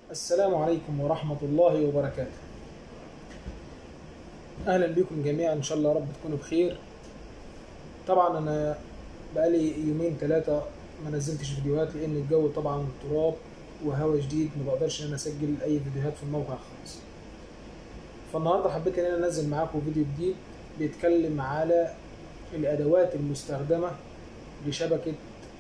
السلام عليكم ورحمة الله وبركاته أهلا بكم جميعا إن شاء الله يا رب تكونوا بخير طبعا أنا بقالي يومين ثلاثة ما نزلتش فيديوهات لأن الجو طبعا تراب وهواء شديد ما بقدرش إن أنا أسجل أي فيديوهات في الموقع خالص فالنهاردة حبيت إن أنا أنزل معاكم فيديو جديد بيتكلم على الأدوات المستخدمة لشبكة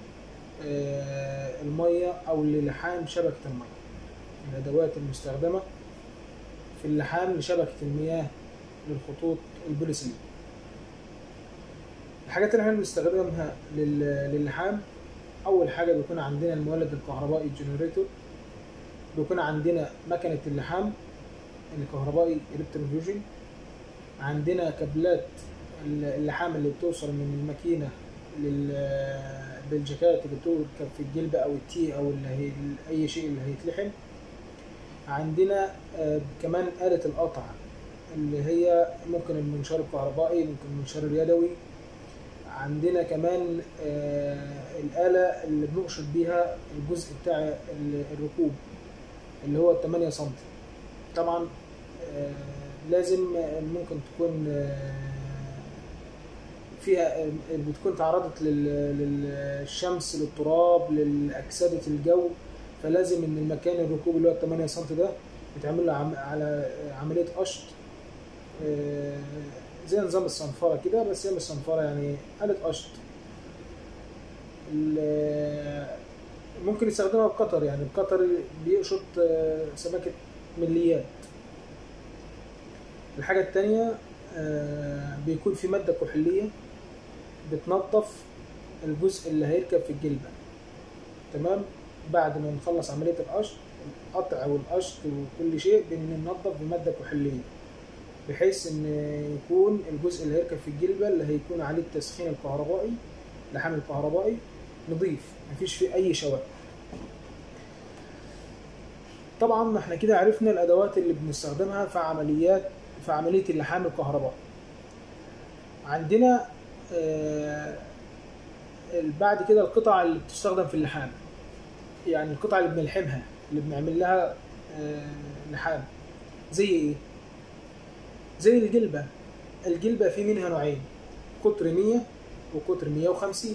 آه، المية أو للحام شبكة المية الأدوات المستخدمة في اللحام لشبكة المياه للخطوط البوليسيلين الحاجات اللي احنا بنستخدمها لل- للحام أول حاجة بيكون عندنا المولد الكهربائي الجنريتور بيكون عندنا مكنة اللحام الكهربائي الكتروفيوجن عندنا كابلات اللحام اللي بتوصل من الماكينة لل- بالجاكات اللي بتركب في الجلبة أو التي أو اللي هي أي شيء اللي هيتلحم عندنا آه، كمان آلة القطع اللي هي ممكن المنشار الكهربائي ممكن المنشار اليدوي عندنا كمان آه، الآلة اللي بنقشط بيها الجزء بتاع ال- الركوب اللي هو 8 سم طبعا آه، لازم آه، ممكن تكون آه، فيها آه، بتكون تعرضت لل- للشمس للتراب لأكسدة الجو فلازم ان المكان الركوب اللي هو 8 سم ده يتعمل له عم على عمليه قشط آه، زي نظام الصنفره كده بس هي مش صنفره يعني آلة قشط ال- ممكن يستخدمها بقطر يعني القطر بيقشط آه، سمكة مليات الحاجة التانية آه، بيكون في مادة كحولية بتنظف الجزء اللي هيركب في الجلبة تمام بعد ما نخلص عملية القشط القطع والقشط وكل شيء بننظف بمادة كحولية بحيث ان يكون الجزء اللي هيركب في الجلبة اللي هيكون عليه التسخين الكهربائي اللحام الكهربائي نظيف مفيش فيه اي شوائب طبعا احنا كده عرفنا الادوات اللي بنستخدمها في عمليات في عملية اللحام الكهربائي عندنا آه، بعد كده القطع اللي بتستخدم في اللحام يعني القطع اللي بنلحمها اللي بنعمل لها آه، لحام زي ايه زي الجلبة الجلبة في منها نوعين قطر 100 وقطر 150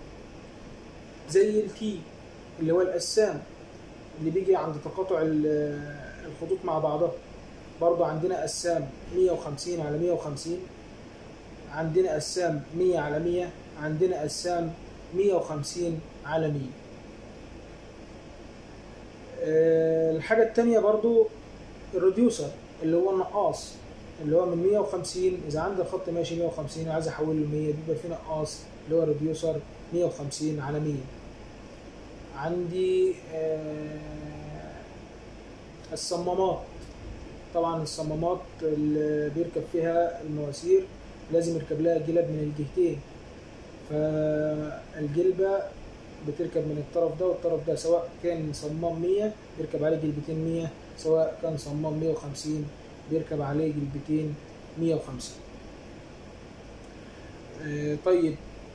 زي الكي اللي هو القسام اللي بيجي عند تقاطع ال- الخطوط مع بعضها برضو عندنا قسام 150 على 150 عندنا قسام 100 على 100 عندنا قسام 150 على 100 آه، الحاجة التانية برضو الريديوسر اللي هو النقاص اللي هو من 150 إذا عندي الخط ماشي 150 عايز أحوله ل 100 بيبقى في نقاص اللي هو ريديوسر 150 على 100 عندي آه، الصمامات طبعا الصمامات اللي بيركب فيها المواسير لازم يركب لها جلب من الجهتين فالجلبة بتركب من الطرف ده والطرف ده سواء كان صمام 100 بيركب عليه جلبتين 100 سواء كان صمام 150 بيركب عليه جلبتين 150 آه، طيب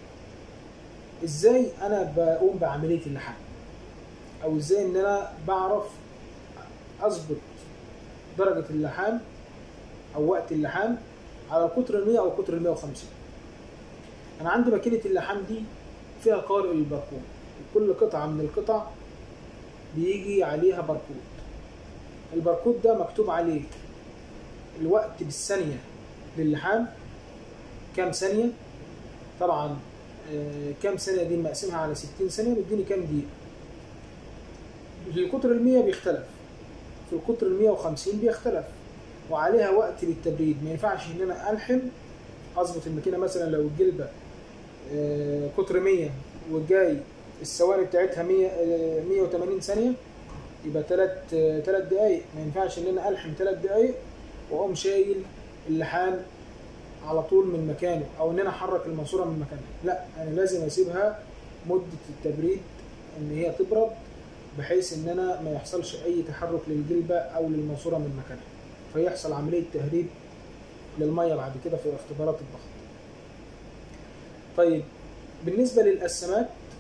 ازاي انا بقوم بعملية اللحام او ازاي ان انا بعرف اظبط درجة اللحام او وقت اللحام على القطر ال 100 او القطر ال 150 انا عندي ماكينة اللحام دي فيها قارئ للباركود كل قطعة من القطع بيجي عليها باركود الباركود ده مكتوب عليه الوقت بالثانية للحام كام ثانية طبعا آه، كام ثانية دي مقسمها على 60 ثانية بيديني كام دقيقة في القطر ال 100 بيختلف في القطر ال 150 بيختلف وعليها وقت للتبريد ما ينفعش ان انا الحم اظبط الماكينه مثلا لو الجلبه آه، قطر 100 والجاي الثواني بتاعتها 100 آه، 180 ثانيه يبقى 3 3 دقائق ما ينفعش ان انا الحم 3 دقائق واقوم شايل اللحام على طول من مكانه او ان انا احرك الماسوره من مكانها لا انا لازم اسيبها مده التبريد ان هي تبرد بحيث ان انا ما يحصلش اي تحرك للجلبه او للماسوره من مكانها فيحصل عمليه تهريب للميه بعد كده في اختبارات الضغط طيب بالنسبه للقسامات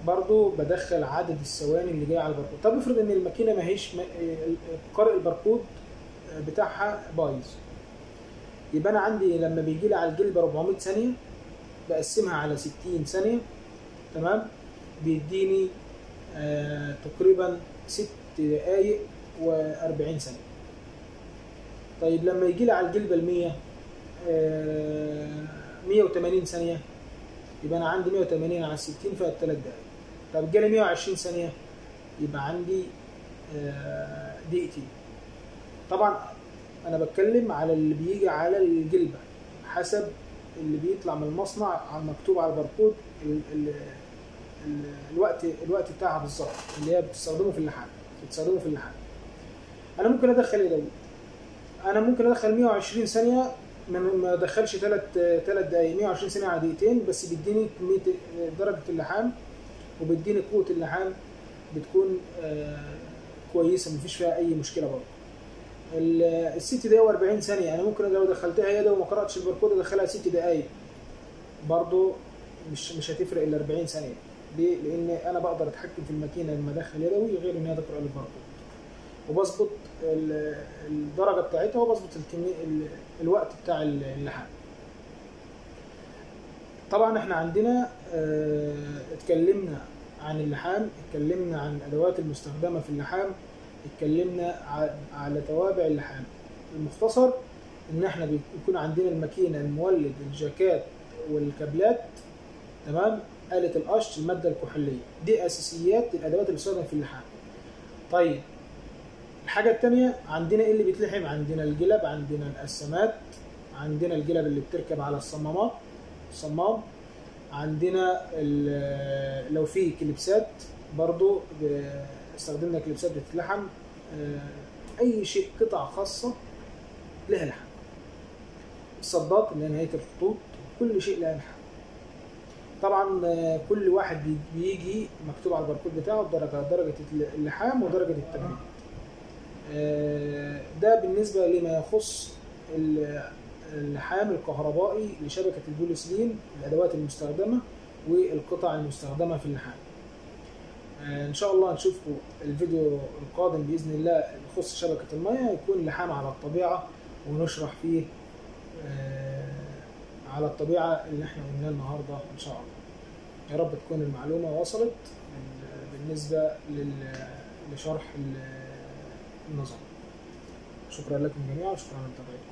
برضو بدخل عدد الثواني اللي جايه على الباركود طب افرض ان الماكينه ما هيش ما- ال- قارئ الباركود بتاعها بايظ يبقى انا عندي لما بيجي لي على الجلبه 400 ثانيه بقسمها على 60 ثانيه تمام بيديني آه تقريبا 6 دقائق و40 ثانيه طيب لما يجي لي على الجلبه ال 100 آه 180 ثانيه يبقى انا عندي 180 على 60 فيها 3 دقائق طب جالي 120 ثانيه يبقى عندي آه، دقيقتين طبعا انا بتكلم على اللي بيجي على الجلبه حسب اللي بيطلع من المصنع على مكتوب على الباركود ال ال ال الوقت الوقت بتاعها بالظبط اللي هي بتستخدمه في اللحام بتستخدمه في اللحام انا ممكن ادخل ايه دوت انا ممكن ادخل 120 ثانيه من ما ادخلش ثلاث ثلاث دقائق 120 ثانيه على دقيقتين بس بيديني كميه درجه اللحام وبيديني قوه اللحام بتكون آه، كويسه مفيش فيها اي مشكله برضه ال- الست دقايق و40 ثانيه انا ممكن لو دخلتها هي ده وما قراتش الباركود ادخلها ست دقايق برضه مش مش هتفرق الا 40 ثانيه ليه؟ لان انا بقدر اتحكم في الماكينه لما ادخل يدوي غير ان هي تقرا الباركود وبظبط ال- الدرجه بتاعتها وبظبط الكميه ال- الوقت بتاع اللحام طبعا احنا عندنا اه اتكلمنا عن اللحام اتكلمنا عن الادوات المستخدمه في اللحام اتكلمنا ع- على توابع اللحام المختصر ان احنا بيكون عندنا الماكينه المولد الجاكات والكابلات تمام آلة القش المادة الكحولية دي أساسيات الأدوات اللي بتستخدم في اللحام طيب الحاجة التانية عندنا ايه اللي بيتلحم عندنا الجلب عندنا القسامات عندنا الجلب اللي بتركب على الصمامات الصمام عندنا ال- لو في كليبسات برضو ب- استخدمنا كليبسات بتتلحم آه، اي شيء قطع خاصة لها لحم الصدات اللي هي نهاية الخطوط كل شيء لها لحم طبعا آه، كل واحد بي- بيجي مكتوب على الباركود بتاعه درجة درجة اللحام ودرجة التبريد آه، ده بالنسبة لما يخص ال- اللحام الكهربائي لشبكة البوليسلين الأدوات المستخدمة والقطع المستخدمة في اللحام آه، إن شاء الله نشوفكم الفيديو القادم بإذن الله يخص شبكة المياه يكون لحام على الطبيعة ونشرح فيه آه، على الطبيعة اللي احنا قلناه النهاردة إن شاء الله يا رب تكون المعلومة وصلت بالنسبة لل- لشرح ال- النظام شكرا لكم جميعا وشكرا على متابعتكم